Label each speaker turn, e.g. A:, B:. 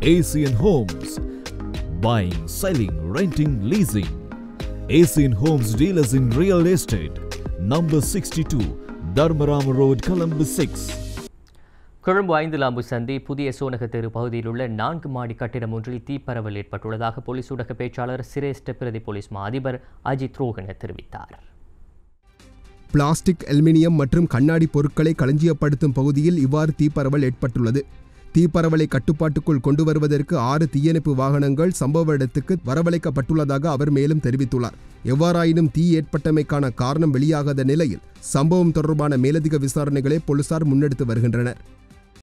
A: Asian Homes. Buying, selling, renting, leasing. Asian Homes dealers in real estate. Number 62, Dharmaram Road, Columbus 6.
B: Colombo ஐந்து lamp சந்தி புதிய சோனக தெரு பகுதியில் உள்ள நான்கு மாடி கட்டிடம் ஒன்றில் தீப்பரவல் ஏற்பட்டுள்ளதாக போலீஸ் ஊடக பேச்சாளர் சிரேஷ்ட பிரதி போலீஸ் மா அதிபர் அஜித் ரோஹன தெரிவித்தார்
C: பிளாஸ்டிக் அலுமினியம் மற்றும் கண்ணாடி பொருட்களை களஞ்சியப்படுத்தும் பகுதியில் இவ்வாறு தீப்பரவல் ஏற்பட்டுள்ளது தீப்பரவலை கட்டுப்பாட்டுக்குள் கொண்டு வருவதற்கு ஆறு தீயணைப்பு வாகனங்கள் சம்பவ இடத்துக்கு வரவழைக்கப்பட்டுள்ளதாக அவர் மேலும் தெரிவித்துள்ளார் எவ்வாறாயினும் தீ ஏற்பட்டமைக்கான காரணம் வெளியாகாத நிலையில் சம்பவம் தொடர்பான மேலதிக விசாரணைகளை போலீசார் முன்னெடுத்து வருகின்றனர்